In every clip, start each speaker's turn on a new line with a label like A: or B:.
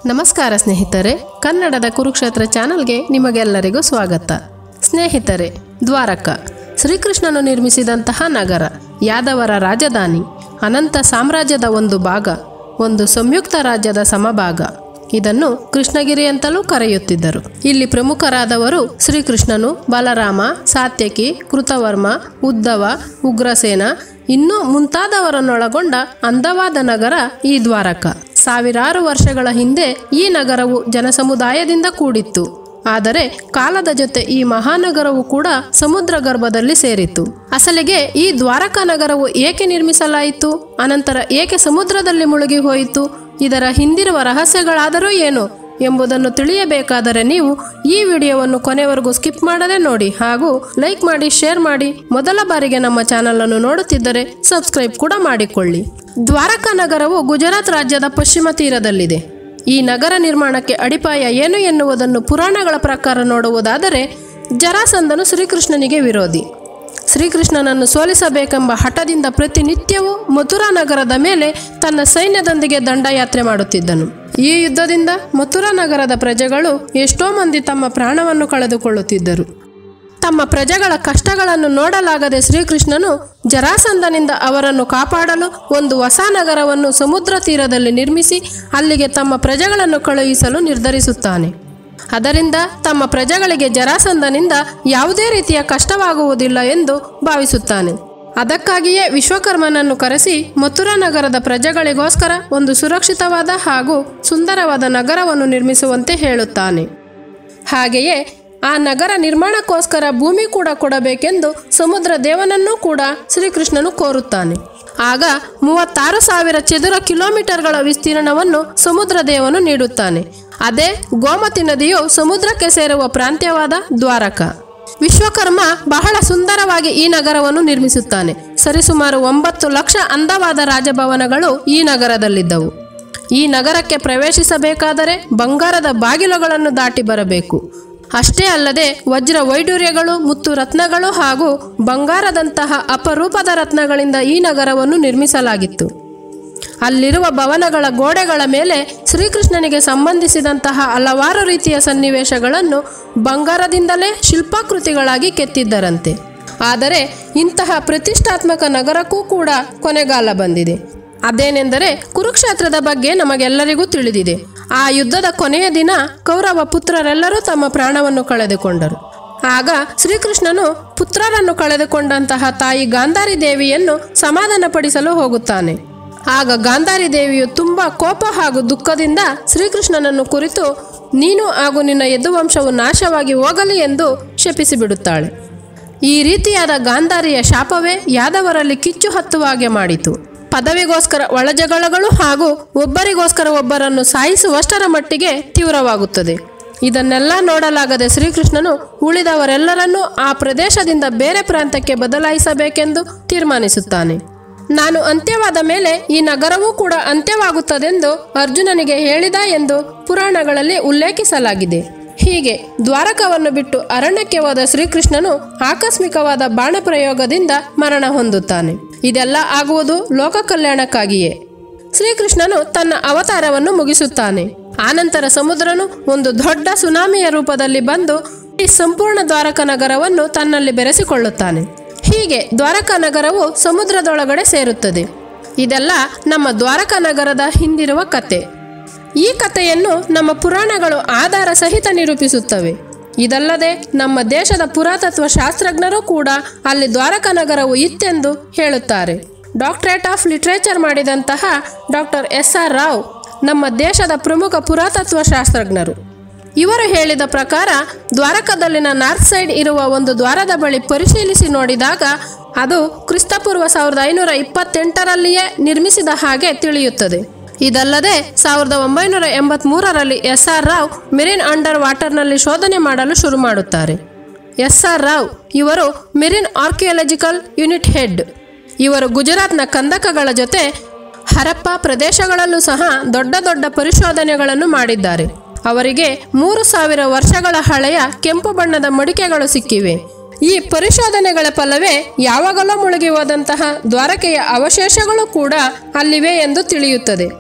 A: ನಮಸ್ಕಾರ ಸ್ನೇಹಿತರೆ ಕನ್ನಡದ ಕುರುಕ್ಷೇತ್ರ ಚಾನಲ್ಗೆ ನಿಮಗೆಲ್ಲರಿಗೂ ಸ್ವಾಗತ ಸ್ನೇಹಿತರೆ ದ್ವಾರಕ ಶ್ರೀಕೃಷ್ಣನು ನಿರ್ಮಿಸಿದಂತಹ ನಗರ ಯಾದವರ ರಾಜಧಾನಿ ಅನಂತ ಸಾಮ್ರಾಜ್ಯದ ಒಂದು ಭಾಗ ಒಂದು ಸಂಯುಕ್ತ ರಾಜ್ಯದ ಸಮಭಾಗ ಇದನ್ನು ಕೃಷ್ಣಗಿರಿ ಅಂತಲೂ ಕರೆಯುತ್ತಿದ್ದರು ಇಲ್ಲಿ ಪ್ರಮುಖರಾದವರು ಶ್ರೀಕೃಷ್ಣನು ಬಲರಾಮ ಸಾತ್ಯಕಿ ಕೃತವರ್ಮ ಉದ್ದವ ಉಗ್ರಸೇನ ಇನ್ನೂ ಮುಂತಾದವರನ್ನೊಳಗೊಂಡ ಅಂದವಾದ ನಗರ ಈ ದ್ವಾರಕ ಸಾವಿರಾರು ವರ್ಷಗಳ ಹಿಂದೆ ಈ ನಗರವು ಜನಸಮುದಾಯದಿಂದ ಕೂಡಿತ್ತು ಆದರೆ ಕಾಲದ ಜೊತೆ ಈ ಮಹಾನಗರವು ಕೂಡ ಸಮುದ್ರ ಗರ್ಭದಲ್ಲಿ ಸೇರಿತು ಅಸಲಿಗೆ ಈ ದ್ವಾರಕಾ ನಗರವು ಏಕೆ ನಿರ್ಮಿಸಲಾಯಿತು ಅನಂತರ ಏಕೆ ಸಮುದ್ರದಲ್ಲಿ ಮುಳುಗಿ ಹೋಯಿತು ಇದರ ಹಿಂದಿರುವ ರಹಸ್ಯಗಳಾದರೂ ಏನು ಎಂಬುದನ್ನು ತಿಳಿಯಬೇಕಾದರೆ ನೀವು ಈ ವಿಡಿಯೋವನ್ನು ಕೊನೆವರೆಗೂ ಸ್ಕಿಪ್ ಮಾಡದೆ ನೋಡಿ ಹಾಗೂ ಲೈಕ್ ಮಾಡಿ ಶೇರ್ ಮಾಡಿ ಮೊದಲ ಬಾರಿಗೆ ನಮ್ಮ ಚಾನಲ್ ಅನ್ನು ನೋಡುತ್ತಿದ್ದರೆ ಸಬ್ಸ್ಕ್ರೈಬ್ ಕೂಡ ಮಾಡಿಕೊಳ್ಳಿ ದ್ವಾರಕಾ ನಗರವು ಗುಜರಾತ್ ರಾಜ್ಯದ ಪಶ್ಚಿಮ ತೀರದಲ್ಲಿದೆ ಈ ನಗರ ನಿರ್ಮಾಣಕ್ಕೆ ಅಡಿಪಾಯ ಏನು ಎನ್ನುವುದನ್ನು ಪುರಾಣಗಳ ಪ್ರಕಾರ ನೋಡುವುದಾದರೆ ಜರಾಸಂದನು ಶ್ರೀಕೃಷ್ಣನಿಗೆ ವಿರೋಧಿ ಶ್ರೀಕೃಷ್ಣನನ್ನು ಸೋಲಿಸಬೇಕೆಂಬ ಹಠದಿಂದ ಪ್ರತಿನಿತ್ಯವೂ ಮಥುರಾ ನಗರದ ಮೇಲೆ ತನ್ನ ಸೈನ್ಯದೊಂದಿಗೆ ದಂಡಯಾತ್ರೆ ಮಾಡುತ್ತಿದ್ದನು ಈ ಯುದ್ಧದಿಂದ ಮಥುರಾ ನಗರದ ಪ್ರಜೆಗಳು ಎಷ್ಟೋ ಮಂದಿ ತಮ್ಮ ಪ್ರಾಣವನ್ನು ಕಳೆದುಕೊಳ್ಳುತ್ತಿದ್ದರು ತಮ್ಮ ಪ್ರಜೆಗಳ ಕಷ್ಟಗಳನ್ನು ನೋಡಲಾಗದೆ ಶ್ರೀಕೃಷ್ಣನು ಜರಾಸಂದನಿಂದ ಅವರನ್ನು ಕಾಪಾಡಲು ಒಂದು ಹೊಸ ನಗರವನ್ನು ಸಮುದ್ರ ತೀರದಲ್ಲಿ ನಿರ್ಮಿಸಿ ಅಲ್ಲಿಗೆ ತಮ್ಮ ಪ್ರಜೆಗಳನ್ನು ಕಳುಹಿಸಲು ನಿರ್ಧರಿಸುತ್ತಾನೆ ಅದರಿಂದ ತಮ್ಮ ಪ್ರಜೆಗಳಿಗೆ ಜರಾಸಂದನಿಂದ ಯಾವುದೇ ರೀತಿಯ ಕಷ್ಟವಾಗುವುದಿಲ್ಲ ಎಂದು ಭಾವಿಸುತ್ತಾನೆ ಅದಕ್ಕಾಗಿಯೇ ವಿಶ್ವಕರ್ಮನನ್ನು ಕರೆಸಿ ಮಥುರಾ ನಗರದ ಪ್ರಜೆಗಳಿಗೋಸ್ಕರ ಒಂದು ಸುರಕ್ಷಿತವಾದ ಹಾಗೂ ಸುಂದರವಾದ ನಗರವನ್ನು ನಿರ್ಮಿಸುವಂತೆ ಹೇಳುತ್ತಾನೆ ಹಾಗೆಯೇ ಆ ನಗರ ನಿರ್ಮಾಣಕ್ಕೋಸ್ಕರ ಭೂಮಿ ಕೂಡ ಕೊಡಬೇಕೆಂದು ಸಮುದ್ರ ದೇವನನ್ನೂ ಕೂಡ ಶ್ರೀಕೃಷ್ಣನು ಕೋರುತ್ತಾನೆ ಆಗ ಮೂವತ್ತಾರು ಸಾವಿರ ಚದುರ ಕಿಲೋಮೀಟರ್ಗಳ ವಿಸ್ತೀರ್ಣವನ್ನು ಸಮುದ್ರ ದೇವನು ನೀಡುತ್ತಾನೆ ಅದೇ ಗೋಮತಿ ನದಿಯು ಸಮುದ್ರಕ್ಕೆ ಸೇರುವ ಪ್ರಾಂತ್ಯವಾದ ದ್ವಾರಕ ವಿಶ್ವಕರ್ಮ ಬಹಳ ಸುಂದರವಾಗಿ ಈ ನಗರವನ್ನು ನಿರ್ಮಿಸುತ್ತಾನೆ ಸರಿಸುಮಾರು ಒಂಬತ್ತು ಲಕ್ಷ ಅಂದವಾದ ರಾಜಭವನಗಳು ಈ ನಗರದಲ್ಲಿದ್ದವು ಈ ನಗರಕ್ಕೆ ಪ್ರವೇಶಿಸಬೇಕಾದರೆ ಬಂಗಾರದ ಬಾಗಿಲುಗಳನ್ನು ದಾಟಿ ಬರಬೇಕು ಅಷ್ಟೇ ಅಲ್ಲದೆ ವಜ್ರ ವೈಡೂರ್ಯಗಳು ಮುತ್ತು ರತ್ನಗಳು ಹಾಗೂ ಬಂಗಾರದಂತಹ ಅಪರೂಪದ ರತ್ನಗಳಿಂದ ಈ ನಗರವನ್ನು ನಿರ್ಮಿಸಲಾಗಿತ್ತು ಅಲ್ಲಿರುವ ಭವನಗಳ ಗೋಡೆಗಳ ಮೇಲೆ ಶ್ರೀಕೃಷ್ಣನಿಗೆ ಸಂಬಂಧಿಸಿದಂತಹ ಹಲವಾರು ರೀತಿಯ ಸನ್ನಿವೇಶಗಳನ್ನು ಬಂಗಾರದಿಂದಲೇ ಶಿಲ್ಪಾಕೃತಿಗಳಾಗಿ ಕೆತ್ತಿದ್ದರಂತೆ ಆದರೆ ಇಂತಹ ಪ್ರತಿಷ್ಠಾತ್ಮಕ ನಗರಕ್ಕೂ ಕೂಡ ಕೊನೆಗಾಲ ಬಂದಿದೆ ಅದೇನೆಂದರೆ ಕುರುಕ್ಷೇತ್ರದ ಬಗ್ಗೆ ನಮಗೆಲ್ಲರಿಗೂ ತಿಳಿದಿದೆ ಆ ಯುದ್ಧದ ಕೊನೆಯ ದಿನ ಕೌರವ ಪುತ್ರರೆಲ್ಲರೂ ತಮ್ಮ ಪ್ರಾಣವನ್ನು ಕಳೆದುಕೊಂಡರು ಆಗ ಶ್ರೀಕೃಷ್ಣನು ಪುತ್ರರನ್ನು ಕಳೆದುಕೊಂಡಂತಹ ತಾಯಿ ಗಾಂಧಾರಿ ದೇವಿಯನ್ನು ಸಮಾಧಾನಪಡಿಸಲು ಹೋಗುತ್ತಾನೆ ಆಗ ಗಾಂಧಾರಿ ದೇವಿಯು ತುಂಬಾ ಕೋಪ ಹಾಗೂ ದುಃಖದಿಂದ ಶ್ರೀಕೃಷ್ಣನನ್ನು ಕುರಿತು ನೀನು ಹಾಗೂ ನಿನ್ನ ಯದುವಂಶವು ನಾಶವಾಗಿ ಹೋಗಲಿ ಎಂದು ಶಪಿಸಿಬಿಡುತ್ತಾಳೆ ಈ ರೀತಿಯಾದ ಗಾಂಧಾರಿಯ ಶಾಪವೇ ಯಾದವರಲ್ಲಿ ಕಿಚ್ಚು ಹತ್ತುವ ಹಾಗೆ ಮಾಡಿತು ಪದವಿಗೋಸ್ಕರ ಒಳಜಗಳಗಳು ಹಾಗೂ ಒಬ್ಬರಿಗೋಸ್ಕರ ಒಬ್ಬರನ್ನು ಸಾಯಿಸುವಷ್ಟರ ಮಟ್ಟಿಗೆ ತೀವ್ರವಾಗುತ್ತದೆ ಇದನ್ನೆಲ್ಲ ನೋಡಲಾಗದೆ ಶ್ರೀಕೃಷ್ಣನು ಉಳಿದವರೆಲ್ಲರನ್ನೂ ಆ ಪ್ರದೇಶದಿಂದ ಬೇರೆ ಪ್ರಾಂತ್ಯಕ್ಕೆ ಬದಲಾಯಿಸಬೇಕೆಂದು ತೀರ್ಮಾನಿಸುತ್ತಾನೆ ನಾನು ಅಂತ್ಯವಾದ ಮೇಲೆ ಈ ನಗರವೂ ಕೂಡ ಅಂತ್ಯವಾಗುತ್ತದೆಂದು ಅರ್ಜುನನಿಗೆ ಹೇಳಿದ ಎಂದು ಪುರಾಣಗಳಲ್ಲಿ ಉಲ್ಲೇಖಿಸಲಾಗಿದೆ ಹೀಗೆ ದ್ವಾರಕವನ್ನು ಬಿಟ್ಟು ಅರಣ್ಯಕ್ಕೆ ಹೋದ ಶ್ರೀಕೃಷ್ಣನು ಆಕಸ್ಮಿಕವಾದ ಬಾಣ ಪ್ರಯೋಗದಿಂದ ಮರಣ ಹೊಂದುತ್ತಾನೆ ಇದೆಲ್ಲ ಆಗುವುದು ಲೋಕ ಕಲ್ಯಾಣಕ್ಕಾಗಿಯೇ ಶ್ರೀಕೃಷ್ಣನು ತನ್ನ ಅವತಾರವನ್ನು ಮುಗಿಸುತ್ತಾನೆ ಆನಂತರ ಸಮುದ್ರನು ಒಂದು ದೊಡ್ಡ ಸುನಾಮಿಯ ರೂಪದಲ್ಲಿ ಬಂದು ಈ ಸಂಪೂರ್ಣ ದ್ವಾರಕ ನಗರವನ್ನು ತನ್ನಲ್ಲಿ ಬೆರೆಸಿಕೊಳ್ಳುತ್ತಾನೆ ಹೀಗೆ ದ್ವಾರಕಾ ನಗರವು ಸಮುದ್ರದೊಳಗಡೆ ಸೇರುತ್ತದೆ ಇದೆಲ್ಲ ನಮ್ಮ ದ್ವಾರಕಾ ನಗರದ ಹಿಂದಿರುವ ಕತೆ ಈ ಕಥೆಯನ್ನು ನಮ್ಮ ಪುರಾಣಗಳು ಆಧಾರ ಸಹಿತ ನಿರೂಪಿಸುತ್ತವೆ ಇದಲ್ಲದೆ ನಮ್ಮ ದೇಶದ ಪುರಾತತ್ವ ಶಾಸ್ತ್ರಜ್ಞರು ಕೂಡ ಅಲ್ಲಿ ದ್ವಾರಕಾ ನಗರವು ಇತ್ತೆಂದು ಹೇಳುತ್ತಾರೆ ಡಾಕ್ಟರೇಟ್ ಆಫ್ ಲಿಟ್ರೇಚರ್ ಮಾಡಿದಂತಹ ಡಾಕ್ಟರ್ ಎಸ್ ಆರ್ ರಾವ್ ನಮ್ಮ ದೇಶದ ಪ್ರಮುಖ ಪುರಾತತ್ವ ಶಾಸ್ತ್ರಜ್ಞರು ಇವರು ಹೇಳಿದ ಪ್ರಕಾರ ದ್ವಾರಕದಲ್ಲಿನ ನಾರ್ತ್ ಸೈಡ್ ಇರುವ ಒಂದು ದ್ವಾರದ ಬಳಿ ಪರಿಶೀಲಿಸಿ ನೋಡಿದಾಗ ಅದು ಕ್ರಿಸ್ತಪೂರ್ವ ಸಾವಿರದ ಐನೂರ ಇಪ್ಪತ್ತೆಂಟರಲ್ಲಿಯೇ ನಿರ್ಮಿಸಿದ ಹಾಗೆ ತಿಳಿಯುತ್ತದೆ ಇದಲ್ಲದೆ ಸಾವಿರದ ಒಂಬೈನೂರ ಎಂಬತ್ಮೂರರಲ್ಲಿ S R Rao marine under ವಾಟರ್ನಲ್ಲಿ ಶೋಧನೆ ಮಾಡಲು ಶುರು ಮಾಡುತ್ತಾರೆ ಎಸ್ ಆರ್ ರಾವ್ ಇವರು ಮೆರಿನ್ ಆರ್ಕಿಯಾಲಜಿಕಲ್ ಯೂನಿಟ್ ಹೆಡ್ ಇವರು ಗುಜರಾತ್ನ ಕಂದಕಗಳ ಜೊತೆ ಹರಪ್ಪ ಪ್ರದೇಶಗಳಲ್ಲೂ ಸಹ ದೊಡ್ಡ ದೊಡ್ಡ ಪರಿಶೋಧನೆಗಳನ್ನು ಮಾಡಿದ್ದಾರೆ ಅವರಿಗೆ ಮೂರು ಸಾವಿರ ವರ್ಷಗಳ ಹಳೆಯ ಕೆಂಪು ಬಣ್ಣದ ಮಡಿಕೆಗಳು ಸಿಕ್ಕಿವೆ ಈ ಪರಿಶೋಧನೆಗಳ ಫಲವೇ ಯಾವಾಗಲೂ ಮುಳುಗಿ ಹೋದಂತಹ ದ್ವಾರಕೆಯ ಅವಶೇಷಗಳು ಕೂಡ ಅಲ್ಲಿವೆ ಎಂದು ತಿಳಿಯುತ್ತದೆ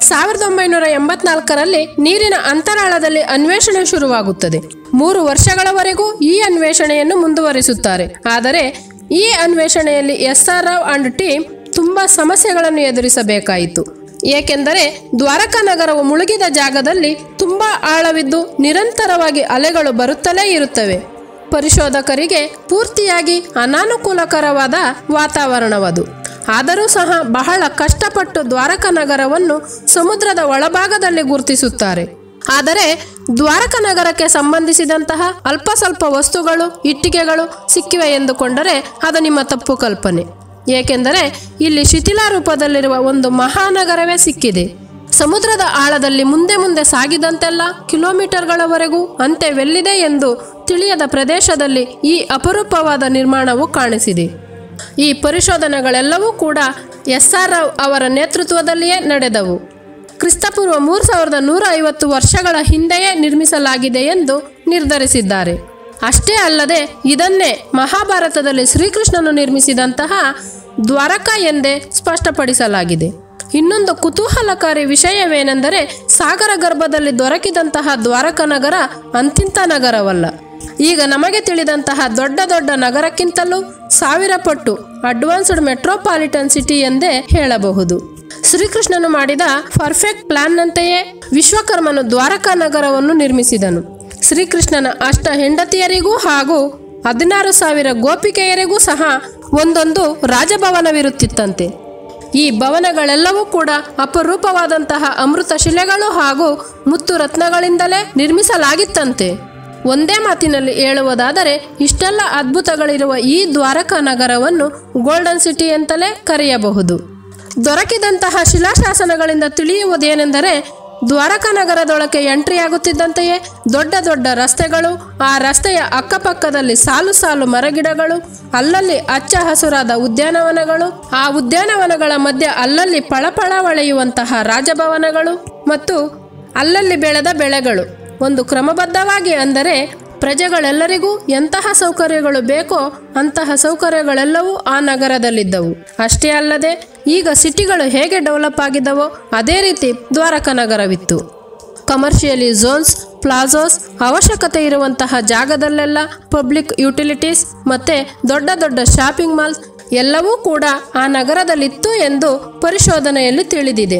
A: ಸಾವಿರದ ಒಂಬೈನೂರ ಎಂಬತ್ನಾಲ್ಕರಲ್ಲಿ ನೀರಿನ ಅಂತರಾಳದಲ್ಲಿ ಅನ್ವೇಷಣೆ ಶುರುವಾಗುತ್ತದೆ ಮೂರು ವರ್ಷಗಳವರೆಗೂ ಈ ಅನ್ವೇಷಣೆಯನ್ನು ಮುಂದುವರಿಸುತ್ತಾರೆ ಆದರೆ ಈ ಅನ್ವೇಷಣೆಯಲ್ಲಿ S R Rao and team ತುಂಬಾ ಸಮಸ್ಯೆಗಳನ್ನು ಎದುರಿಸಬೇಕಾಯಿತು ಏಕೆಂದರೆ ದ್ವಾರಕಾ ನಗರವು ಮುಳುಗಿದ ಜಾಗದಲ್ಲಿ ತುಂಬಾ ಆಳವಿದ್ದು ನಿರಂತರವಾಗಿ ಅಲೆಗಳು ಬರುತ್ತಲೇ ಇರುತ್ತವೆ ಪರಿಶೋಧಕರಿಗೆ ಪೂರ್ತಿಯಾಗಿ ಅನಾನುಕೂಲಕರವಾದ ವಾತಾವರಣವದು ಆದರೂ ಸಹ ಬಹಳ ಕಷ್ಟಪಟ್ಟು ದ್ವಾರಕಾ ನಗರವನ್ನು ಸಮುದ್ರದ ಒಳಭಾಗದಲ್ಲಿ ಗುರುತಿಸುತ್ತಾರೆ ಆದರೆ ದ್ವಾರಕಾ ನಗರಕ್ಕೆ ಸಂಬಂಧಿಸಿದಂತಹ ಅಲ್ಪ ಸ್ವಲ್ಪ ವಸ್ತುಗಳು ಇಟ್ಟಿಗೆಗಳು ಸಿಕ್ಕಿವೆ ಎಂದುಕೊಂಡರೆ ಅದು ನಿಮ್ಮ ತಪ್ಪು ಕಲ್ಪನೆ ಏಕೆಂದರೆ ಇಲ್ಲಿ ಶಿಥಿಲ ರೂಪದಲ್ಲಿರುವ ಒಂದು ಮಹಾನಗರವೇ ಸಿಕ್ಕಿದೆ ಸಮುದ್ರದ ಆಳದಲ್ಲಿ ಮುಂದೆ ಮುಂದೆ ಸಾಗಿದಂತೆಲ್ಲ ಕಿಲೋಮೀಟರ್ಗಳವರೆಗೂ ಅಂತ್ಯವೆಲ್ಲಿದೆ ಎಂದು ತಿಳಿಯದ ಪ್ರದೇಶದಲ್ಲಿ ಈ ಅಪರೂಪವಾದ ನಿರ್ಮಾಣವು ಕಾಣಿಸಿದೆ ಈ ಪರಿಶೋಧನೆಗಳೆಲ್ಲವೂ ಕೂಡ ಎಸ್ ಆರ್ ರಾವ್ ಅವರ ನೇತೃತ್ವದಲ್ಲಿಯೇ ನಡೆದವು ಕ್ರಿಸ್ತಪೂರ್ವ ಮೂರು ಸಾವಿರದ ನೂರ ಐವತ್ತು ವರ್ಷಗಳ ಹಿಂದೆಯೇ ನಿರ್ಮಿಸಲಾಗಿದೆ ಎಂದು ನಿರ್ಧರಿಸಿದ್ದಾರೆ ಅಷ್ಟೇ ಅಲ್ಲದೆ ಇದನ್ನೇ ಮಹಾಭಾರತದಲ್ಲಿ ಶ್ರೀಕೃಷ್ಣನು ನಿರ್ಮಿಸಿದಂತಹ ದ್ವಾರಕಾ ಎಂದೇ ಸ್ಪಷ್ಟಪಡಿಸಲಾಗಿದೆ ಇನ್ನೊಂದು ಕುತೂಹಲಕಾರಿ ವಿಷಯವೇನೆಂದರೆ ಸಾಗರ ಗರ್ಭದಲ್ಲಿ ದೊರಕಿದಂತಹ ದ್ವಾರಕಾ ನಗರ ಅಂತಿಂತ ನಗರವಲ್ಲ ಈಗ ನಮಗೆ ತಿಳಿದಂತಹ ದೊಡ್ಡ ದೊಡ್ಡ ನಗರಕ್ಕಿಂತಲೂ ಸಾವಿರ ಪಟ್ಟು ಅಡ್ವಾನ್ಸ್ಡ್ ಮೆಟ್ರೋಪಾಲಿಟನ್ ಸಿಟಿ ಎಂದೇ ಹೇಳಬಹುದು ಶ್ರೀಕೃಷ್ಣನು ಮಾಡಿದ ಪರ್ಫೆಕ್ಟ್ ಪ್ಲಾನ್ನಂತೆಯೇ ವಿಶ್ವಕರ್ಮನು ದ್ವಾರಕಾ ನಗರವನ್ನು ನಿರ್ಮಿಸಿದನು ಶ್ರೀಕೃಷ್ಣನ ಅಷ್ಟ ಹೆಂಡತಿಯರಿಗೂ ಹಾಗೂ ಹದಿನಾರು ಸಾವಿರ ಗೋಪಿಕೆಯರಿಗೂ ಸಹ ಒಂದೊಂದು ರಾಜಭವನವಿರುತ್ತಿತ್ತಂತೆ ಈ ಭವನಗಳೆಲ್ಲವೂ ಕೂಡ ಅಪರೂಪವಾದಂತಹ ಅಮೃತ ಶಿಲೆಗಳು ಹಾಗೂ ಮುತ್ತು ರತ್ನಗಳಿಂದಲೇ ನಿರ್ಮಿಸಲಾಗಿತ್ತಂತೆ ಒಂದೇ ಮಾತಿನಲ್ಲಿ ಹೇಳುವುದಾದರೆ ಇಷ್ಟೆಲ್ಲ ಅದ್ಭುತಗಳಿರುವ ಈ ದ್ವಾರಕಾ ನಗರವನ್ನು ಗೋಲ್ಡನ್ ಸಿಟಿ ಅಂತಲೇ ಕರೆಯಬಹುದು ದೊರಕಿದಂತಹ ಶಿಲಾಶಾಸನಗಳಿಂದ ತಿಳಿಯುವುದೇನೆಂದರೆ ದ್ವಾರಕಾ ನಗರದೊಳಗೆ ಎಂಟ್ರಿ ಆಗುತ್ತಿದ್ದಂತೆಯೇ ದೊಡ್ಡ ದೊಡ್ಡ ರಸ್ತೆಗಳು ಆ ರಸ್ತೆಯ ಅಕ್ಕಪಕ್ಕದಲ್ಲಿ ಸಾಲು ಸಾಲು ಮರಗಿಡಗಳು ಅಲ್ಲಲ್ಲಿ ಹಚ್ಚ ಹಸುರಾದ ಉದ್ಯಾನವನಗಳು ಆ ಉದ್ಯಾನವನಗಳ ಮಧ್ಯೆ ಅಲ್ಲಲ್ಲಿ ಪಳಪಳ ಹೊಳೆಯುವಂತಹ ರಾಜಭವನಗಳು ಮತ್ತು ಅಲ್ಲಲ್ಲಿ ಬೆಳೆದ ಬೆಳೆಗಳು ಒಂದು ಕ್ರಮಬದ್ಧವಾಗಿ ಅಂದರೆ ಪ್ರಜೆಗಳೆಲ್ಲರಿಗೂ ಎಂತಹ ಸೌಕರ್ಯಗಳು ಬೇಕೋ ಅಂತಹ ಸೌಕರ್ಯಗಳೆಲ್ಲವೂ ಆ ನಗರದಲ್ಲಿದ್ದವು ಅಷ್ಟೇ ಅಲ್ಲದೆ ಈಗ ಸಿಟಿಗಳು ಹೇಗೆ ಡೆವಲಪ್ ಆಗಿದ್ದವೋ ಅದೇ ರೀತಿ ದ್ವಾರಕಾ ನಗರವಿತ್ತು ಕಮರ್ಷಿಯಲಿ ಝೋನ್ಸ್ ಪ್ಲಾಜೋಸ್ ಅವಶ್ಯಕತೆ ಇರುವಂತಹ ಜಾಗದಲ್ಲೆಲ್ಲ ಪಬ್ಲಿಕ್ ಯುಟಿಲಿಟೀಸ್ ಮತ್ತೆ ದೊಡ್ಡ ದೊಡ್ಡ ಶಾಪಿಂಗ್ ಮಾಲ್ಸ್ ಎಲ್ಲವೂ ಕೂಡ ಆ ನಗರದಲ್ಲಿತ್ತು ಎಂದು ಪರಿಶೋಧನೆಯಲ್ಲಿ ತಿಳಿದಿದೆ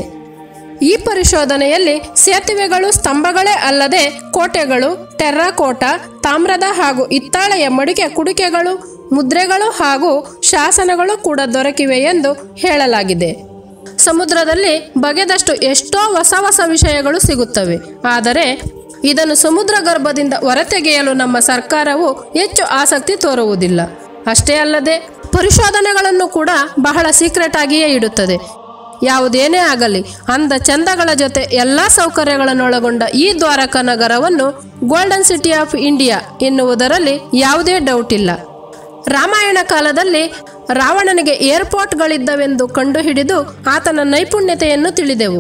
A: ಈ ಪರಿಶೋಧನೆಯಲ್ಲಿ ಸೇತುವೆಗಳು ಸ್ತಂಭಗಳೇ ಅಲ್ಲದೆ ಕೋಟೆಗಳು ಟೆರ್ರಾಕೋಟ ತಾಮ್ರದ ಹಾಗೂ ಹಿತ್ತಾಳೆಯ ಮಡಿಕೆ ಕುಡಿಕೆಗಳು ಮುದ್ರೆಗಳು ಹಾಗೂ ಶಾಸನಗಳು ಕೂಡ ದೊರಕಿವೆ ಎಂದು ಹೇಳಲಾಗಿದೆ ಸಮುದ್ರದಲ್ಲಿ ಬಗೆದಷ್ಟು ಎಷ್ಟೋ ಹೊಸ ಹೊಸ ವಿಷಯಗಳು ಸಿಗುತ್ತವೆ ಆದರೆ ಇದನ್ನು ಸಮುದ್ರ ಗರ್ಭದಿಂದ ಹೊರತೆಗೆಯಲು ನಮ್ಮ ಸರ್ಕಾರವು ಹೆಚ್ಚು ಆಸಕ್ತಿ ತೋರುವುದಿಲ್ಲ ಅಷ್ಟೇ ಅಲ್ಲದೆ ಪರಿಶೋಧನೆಗಳನ್ನು ಕೂಡ ಬಹಳ ಸೀಕ್ರೆಟ್ ಆಗಿಯೇ ಇಡುತ್ತದೆ ಯಾವುದೇನೇ ಆಗಲಿ ಅಂದ ಚಂದಗಳ ಜೊತೆ ಎಲ್ಲ ಸೌಕರ್ಯಗಳನ್ನೊಳಗೊಂಡ ಈ ದ್ವಾರಕಾ ನಗರವನ್ನು ಗೋಲ್ಡನ್ ಸಿಟಿ ಆಫ್ ಇಂಡಿಯಾ ಎನ್ನುವುದರಲ್ಲಿ ಯಾವುದೇ ಡೌಟ್ ಇಲ್ಲ ರಾಮಾಯಣ ಕಾಲದಲ್ಲಿ ರಾವಣನಿಗೆ ಏರ್ಪೋರ್ಟ್ಗಳಿದ್ದವೆಂದು ಕಂಡುಹಿಡಿದು ಆತನ ನೈಪುಣ್ಯತೆಯನ್ನು ತಿಳಿದೆವು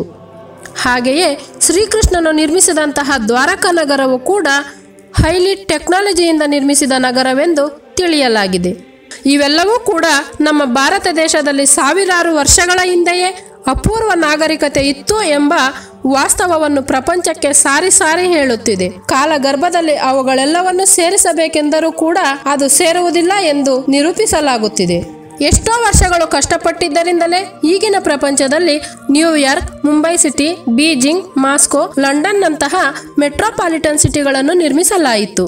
A: ಹಾಗೆಯೇ ಶ್ರೀಕೃಷ್ಣನು ನಿರ್ಮಿಸಿದಂತಹ ದ್ವಾರಕಾ ನಗರವು ಕೂಡ ಹೈಲಿ ಟೆಕ್ನಾಲಜಿಯಿಂದ ನಿರ್ಮಿಸಿದ ನಗರವೆಂದು ತಿಳಿಯಲಾಗಿದೆ ಇವೆಲ್ಲವೂ ಕೂಡ ನಮ್ಮ ಭಾರತ ದೇಶದಲ್ಲಿ ಸಾವಿರಾರು ವರ್ಷಗಳ ಹಿಂದೆಯೇ ಅಪೂರ್ವ ನಾಗರಿಕತೆ ಇತ್ತು ಎಂಬ ವಾಸ್ತವವನ್ನು ಪ್ರಪಂಚಕ್ಕೆ ಸಾರಿ ಸಾರಿ ಹೇಳುತ್ತಿದೆ ಕಾಲಗರ್ಭದಲ್ಲಿ ಅವುಗಳೆಲ್ಲವನ್ನು ಸೇರಿಸಬೇಕೆಂದರೂ ಕೂಡ ಅದು ಸೇರುವುದಿಲ್ಲ ಎಂದು ನಿರೂಪಿಸಲಾಗುತ್ತಿದೆ ಎಷ್ಟೋ ವರ್ಷಗಳು ಕಷ್ಟಪಟ್ಟಿದ್ದರಿಂದಲೇ ಈಗಿನ ಪ್ರಪಂಚದಲ್ಲಿ New York Mumbai city Beijing Moscow ಲಂಡನ್ನಂತಹ ಮೆಟ್ರೋಪಾಲಿಟನ್ ಸಿಟಿಗಳನ್ನು ನಿರ್ಮಿಸಲಾಯಿತು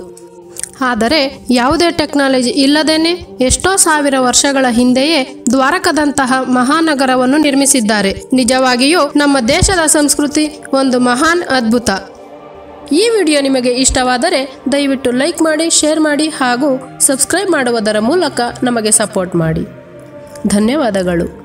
A: ಆದರೆ ಯಾವುದೇ ಟೆಕ್ನಾಲಜಿ ಇಲ್ಲದೇನೆ ಎಷ್ಟೋ ಸಾವಿರ ವರ್ಷಗಳ ಹಿಂದೆಯೇ ದ್ವಾರಕದಂತಹ ಮಹಾನಗರವನ್ನು ನಿರ್ಮಿಸಿದ್ದಾರೆ ನಿಜವಾಗಿಯೂ ನಮ್ಮ ದೇಶದ ಸಂಸ್ಕೃತಿ ಒಂದು ಮಹಾನ್ ಅದ್ಭುತ ಈ ವಿಡಿಯೋ ನಿಮಗೆ ಇಷ್ಟವಾದರೆ ದಯವಿಟ್ಟು ಲೈಕ್ ಮಾಡಿ ಶೇರ್ ಮಾಡಿ ಹಾಗೂ ಸಬ್ಸ್ಕ್ರೈಬ್ ಮಾಡುವುದರ ಮೂಲಕ ನಮಗೆ ಸಪೋರ್ಟ್ ಮಾಡಿ ಧನ್ಯವಾದಗಳು